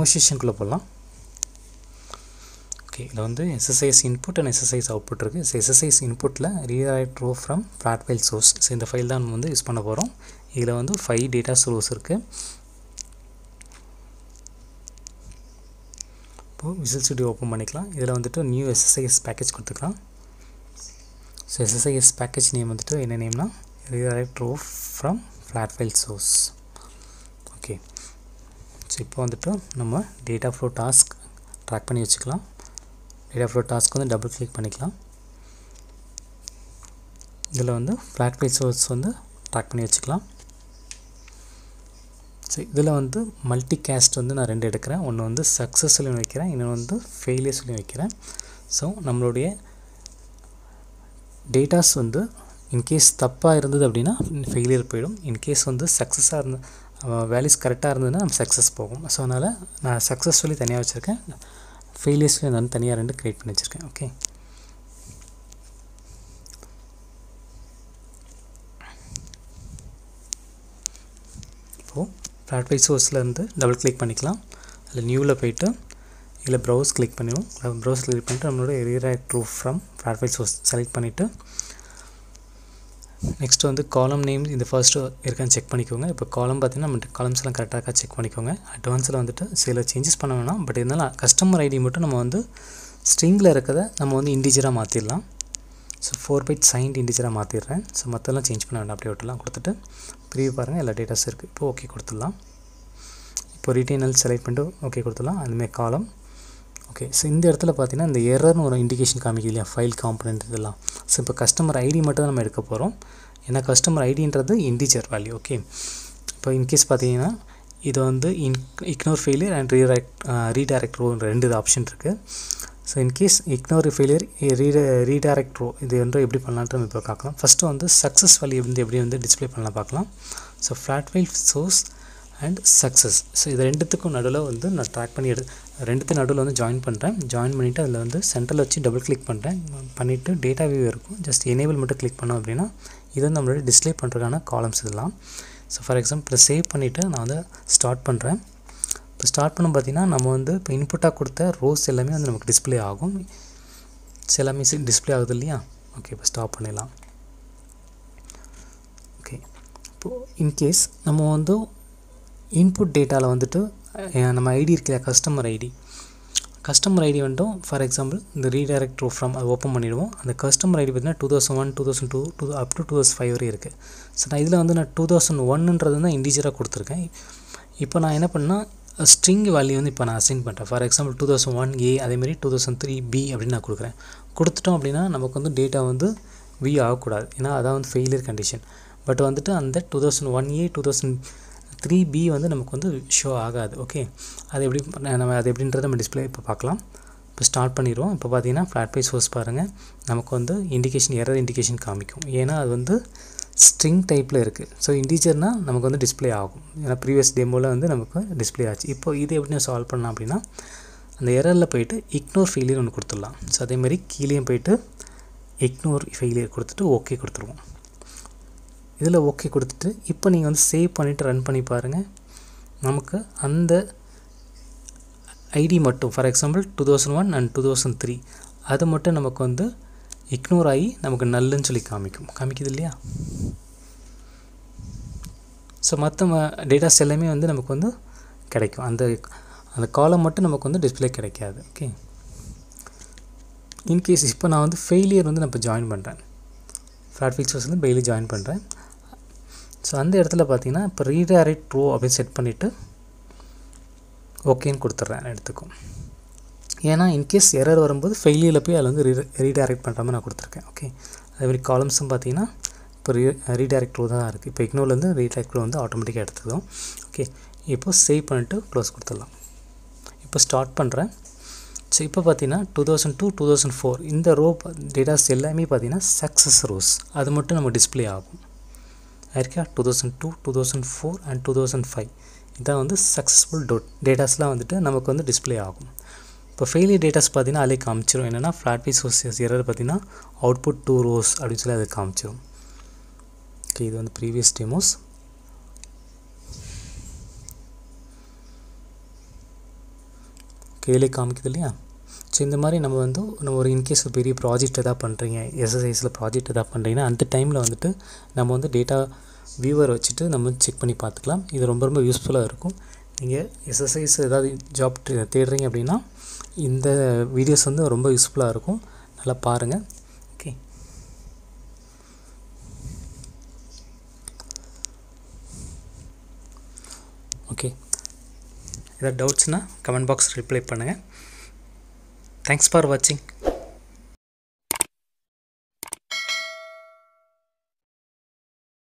டெமோஸ்ட்ரேஷனுக்குள்ளே போடலாம் ஓகே இதில் வந்து SSIS input and SSIS output இருக்குது ஸோ எஸ்எஸ்ஐஎஸ் இன்புட்டில் rewrite row from flat file source so இந்த ஃபைல் தான் நம்ம வந்து யூஸ் பண்ண போகிறோம் இதில் வந்து ஃபைவ் டேட்டா சோர்ஸ் இருக்குது இப்போது விசில் ஸ்டுடியோ ஓப்பன் பண்ணிக்கலாம் இதில் வந்துட்டு நியூ எஸ்எஸ்ஐஎஸ் பேக்கேஜ் கொடுத்துக்கலாம் ஸோ எஸ்எஸ்ஐஎஸ் பேக்கேஜ் நேம் வந்துட்டு என்ன நேம்னா rewrite row from flat file source okay so இப்போ வந்துட்டு நம்ம டேட்டா ஃப்ளோ டாஸ்க் ட்ராக் பண்ணி வச்சுக்கலாம் டேட்டா ஃப்ளோ டாஸ்க் வந்து டபுள் கிளிக் பண்ணிக்கலாம் இதில் வந்து ஃப்ளாட் ஃபைல் சோர்ஸ் வந்து ட்ராக் பண்ணி வச்சுக்கலாம் ஸோ இதில் வந்து மல்டி கேஸ்ட் வந்து நான் ரெண்டு எடுக்கிறேன் ஒன்று வந்து சக்ஸஸ் சொல்லி வைக்கிறேன் இன்னொன்று வந்து ஃபெயிலியர் சொல்லி வைக்கிறேன் ஸோ நம்மளுடைய டேட்டாஸ் வந்து இன்கேஸ் தப்பாக இருந்தது அப்படின்னா ஃபெயிலியர் போயிடும் இன்கேஸ் வந்து சக்ஸஸாக இருந்து வேல்யூஸ் கரெக்டாக இருந்ததுன்னா நம்ம சக்ஸஸ் போகும் ஸோ அதனால் நான் சக்ஸஸ் சொல்லி தனியாக வச்சுருக்கேன் ஃபெயிலியர்ஸ் சொல்லி நான் தனியாக ரெண்டு க்ரியேட் பண்ணி வச்சுருக்கேன் ஓகே இப்போது ஃப்ளாட்ஃபை சோர்ஸ்லேருந்து டபுள் கிளிக் பண்ணிக்கலாம் அதில் நியூவில் போயிட்டு இதில் ப்ரௌஸ் கிளிக் பண்ணிடுவோம் ப்ரௌஸ் கிளிக் பண்ணிட்டு நம்மளோட rewrite true from flat file source select பண்ணிவிட்டு நெக்ஸ்ட் வந்து காலம் நேம் இந்த ஃபர்ஸ்ட்டு இருக்கான்னு செக் பண்ணிக்கோங்க இப்போ காலம் பார்த்தீங்கன்னா நம்ம காலம்ஸ் எல்லாம் கரெக்டாக இருக்கா செக் பண்ணிக்கோங்க அட்வான்ஸில் வந்துட்டு சில சேஞ்சஸ் பண்ண வேணாம் பட் இருந்தாலும் கஸ்டமர் ஐடி மட்டும் நம்ம வந்து ஸ்ட்ரிங்கில் இருக்கிறத நம்ம வந்து இண்டிஜராக மாற்றிடலாம் ஸோ ஃபோர் பைட் சைன்ட் இண்டிஜராக மாற்றிடுறேன் ஸோ மற்றெல்லாம் சேஞ்ச் பண்ண வேண்டாம் அப்படியே விட்டுலாம் கொடுத்துட்டு ப்ரீவியூ பாருங்கள் எல்லா டேட்டாஸ் இருக்குது இப்போ ஓகே கொடுத்துடலாம் இப்போ ரீட்டைனல் செலக்ட் பண்ணிட்டு ஓகே கொடுத்துடலாம் அதுமாதிரி காலம் ஓகே ஸோ இந்த இடத்துல பார்த்தீங்கன்னா இந்த எரர்னு ஒரு இண்டிகேஷன் காமிக்குது இல்லையா ஃபைல் காம்பனண்ட் இதெல்லாம் ஸோ இப்போ கஸ்டமர் ஐடி மட்டும் தான் நம்ம எடுக்க போகிறோம் ஏன்னா கஸ்டமர் ஐடின்றது இண்டிஜர் வேல்யூ ஓகே இப்போ இன்கேஸ் பார்த்தீங்கன்னா இது வந்து in ignore failure and redirect redirect row ரெண்டு ஆப்ஷன் இருக்குது ஸோ இன்கேஸ் இக்னோர் ஃபெயிலியர் ரீட ரீடைரக்ட் ரோ இது வந்து எப்படி பண்ணலான்ட்டு நம்ம இப்போ பார்க்கலாம் ஃபஸ்ட்டு வந்து சக்ஸஸ் வேல்யூ வந்து எப்படி வந்து டிஸ்பிளே பண்ணலாம் பார்க்கலாம் so flat file source and success so இது ரெண்டுத்துக்கும் நடுவில் வந்து நான் ட்ராக் பண்ணி எடு ரெண்டுத்து நடுவில் வந்து ஜாயின் பண்ணுறேன் ஜாயின் பண்ணிவிட்டு அதில் வந்து சென்டரில் வச்சு டபுள் கிளிக் பண்ணுறேன் பண்ணிவிட்டு டேட்டா வியூ இருக்கும் ஜஸ்ட் எனேபிள் மட்டும் கிளிக் பண்ணோம் அப்படின்னா இது வந்து நம்மளோட டிஸ்பிளே பண்ணுறதுக்கான காலம்ஸ் இதெல்லாம் ஸோ ஃபார் எக்ஸாம்பிள் சேவ் பண்ணிவிட்டு நான் வந்து ஸ்டார்ட் பண்ணுறேன் இப்போ ஸ்டார்ட் பண்ண பார்த்தீங்கன்னா நம்ம வந்து இப்போ இன்புட்டாக கொடுத்த ரோஸ் எல்லாமே வந்து நமக்கு டிஸ்பிளே ஆகும் எல்லாமே டிஸ்பிளே ஆகுது இல்லையா ஓகே இப்போ ஸ்டாப் பண்ணிடலாம் ஓகே இப்போது இன்கேஸ் நம்ம வந்து இன்புட் டேட்டாவில் வந்துட்டு நம்ம ஐடி இருக்குல்லையா கஸ்டமர் ஐடி கஸ்டமர் ஐடி வந்துட்டும் ஃபார் எக்ஸாம்பிள் இந்த ரீடைரக்ட் ரோ ஃப்ரம் அதை ஓப்பன் பண்ணிவிடுவோம் அந்த கஸ்டமர் ஐடி பார்த்தீங்கன்னா two thousand one two thousand two two up to two thousand five வரை இருக்குது ஸோ நான் இதில் வந்து நான் டூ தௌசண்ட் ஒன்னுன்றது தான் இண்டிஜராக கொடுத்துருக்கேன் இப்போ நான் என்ன பண்ணால் ஸ்ட்ரிங் வேல்யூ வந்து இப்போ நான் அசைன் பண்ணுறேன் for example two thousand one A அதேமாதிரி டூ தௌசண்ட் த்ரீ பி அப்படின்னு நான் கொடுக்குறேன் கொடுத்துட்டோம் அப்படின்னா நமக்கு வந்து டேட்டா வந்து வி ஆகக்கூடாது ஏன்னா அதான் வந்து ஃபெயிலியர் கண்டிஷன் பட் வந்துட்டு அந்த two thousand one A two thousand three B வந்து நமக்கு வந்து ஷோ ஆகாது ஓகே அது எப்படி நம்ம அது எப்படின்றத நம்ம டிஸ்பிளே இப்போ பார்க்கலாம் இப்போ ஸ்டார்ட் பண்ணிடுவோம் இப்போ பார்த்தீங்கன்னா ஃப்ளாட் பை சோர்ஸ் பாருங்கள் நமக்கு வந்து இண்டிகேஷன் எரர் இண்டிகேஷன் காமிக்கும் ஏன்னா அது வந்து ஸ்ட்ரிங் டைப்பில் இருக்குது ஸோ இண்டிஜர்னால் நமக்கு வந்து டிஸ்பிளே ஆகும் ஏன்னா ப்ரீவியஸ் டெமோவில் வந்து நமக்கு டிஸ்பிளே ஆச்சு இப்போ இது எப்படி சால்வ் பண்ணலாம் அப்படின்னா அந்த எரரில் போயிட்டு இக்னோர் ஃபெயிலியர் ஒன்று கொடுத்துடலாம் ஸோ அதேமாதிரி கீழேயும் போயிட்டு இக்னோர் ஃபெயிலியர் கொடுத்துட்டு ஓகே கொடுத்துருவோம் இதில் ஓகே கொடுத்துட்டு இப்போ நீங்கள் வந்து சேவ் பண்ணிவிட்டு ரன் பண்ணி பாருங்கள் நமக்கு அந்த ஐடி மட்டும் for example two thousand one and two thousand three அது மட்டும் நமக்கு வந்து இக்னோர் ஆகி நமக்கு நல்லுன்னு சொல்லி காமிக்கும் காமிக்குது இல்லையா ஸோ மற்ற டேட்டாஸ் எல்லாமே வந்து நமக்கு வந்து கிடைக்கும் அந்த அந்த காலம் மட்டும் நமக்கு வந்து டிஸ்பிளே கிடைக்காது ஓகே இன்கேஸ் இப்போ நான் வந்து ஃபெயிலியர் வந்து நான் இப்போ ஜாயின் பண்ணுறேன் ஃப்ளாட் ஃபீச்சர்ஸ் வந்து டெய்லி ஜாயின் பண்ணுறேன் ஸோ அந்த இடத்துல பார்த்தீங்கன்னா இப்போ ரீடைரக்ட் ரோ அப்படின்னு செட் பண்ணிவிட்டு ஓகேன்னு கொடுத்துட்றேன் எடுத்துக்கும் ஏன்னா இன்கேஸ் எரர் வரும்போது ஃபெயிலியரில் போய் அதில் வந்து ரீ ரீடைரக்ட் பண்ணுற மாதிரி நான் கொடுத்துருக்கேன் ஓகே அதேமாதிரி காலம்ஸும் பார்த்தீங்கன்னா இப்போ ரீ ரீடைரக்ட் ரோ தான் இருக்குது இப்போ இக்னோர்லேருந்து ரீடைரக்ட் ரோ வந்து ஆட்டோமேட்டிக்காக எடுத்துக்கும் ஓகே இப்போ சேவ் பண்ணிட்டு க்ளோஸ் கொடுத்துடலாம் இப்போ ஸ்டார்ட் பண்ணுறேன் ஸோ இப்போ பார்த்தீங்கன்னா two thousand two two thousand four இந்த ரோ டேட்டாஸ் எல்லாமே பார்த்தீங்கன்னா சக்ஸஸ் ரோஸ் அது மட்டும் நம்ம டிஸ்பிளே ஆகும் இருக்கா two thousand two two thousand four and two thousand five இதான் வந்து சக்ஸஸ்ஃபுல் டோட் டேட்டாஸ்லாம் வந்துட்டு நமக்கு வந்து டிஸ்பிளே ஆகும் இப்போ ஃபெயிலியர் டேட்டாஸ் பார்த்தீங்கன்னா அதிலே காமிச்சிரும் என்னென்னா ஃப்ளாட் பீஸ் சோர்சஸ் எரர் பார்த்தீங்கன்னா அவுட்புட் டூ ரோஸ் அப்படின்னு சொல்லி அது காமிச்சிரும் ஓகே இது வந்து ப்ரீவியஸ் டெமோஸ் கீழே காமிக்குது இல்லையா ஸோ இந்த மாதிரி நம்ம வந்து நம்ம ஒரு இன்கேஸ் ஒரு பெரிய ப்ராஜெக்ட் எதாவது பண்ணுறீங்க எஸ்எஸ்ஐஸில் ப்ராஜெக்ட் எதாவது பண்ணுறீங்கன்னா அந்த டைமில் வந்துட்டு நம்ம வந்து டேட்டா வியூவர் வச்சுட்டு நம்ம செக் பண்ணி பார்த்துக்கலாம் இது ரொம்ப ரொம்ப யூஸ்ஃபுல்லாக இருக்கும் நீங்கள் எஸ்எஸ்ஐஸ் ஏதாவது ஜாப் தேடுறீங்க அப்படின்னா இந்த வீடியோஸ் வந்து ரொம்ப யூஸ்ஃபுல்லாக இருக்கும் நல்லா பாருங்கள் ஓகே ஓகே ஏதாவது டவுட்ஸ்னால் கமெண்ட் பாக்ஸ் ரிப்ளை பண்ணுங்கள் தேங்க்ஸ் ஃபார் வாட்சிங்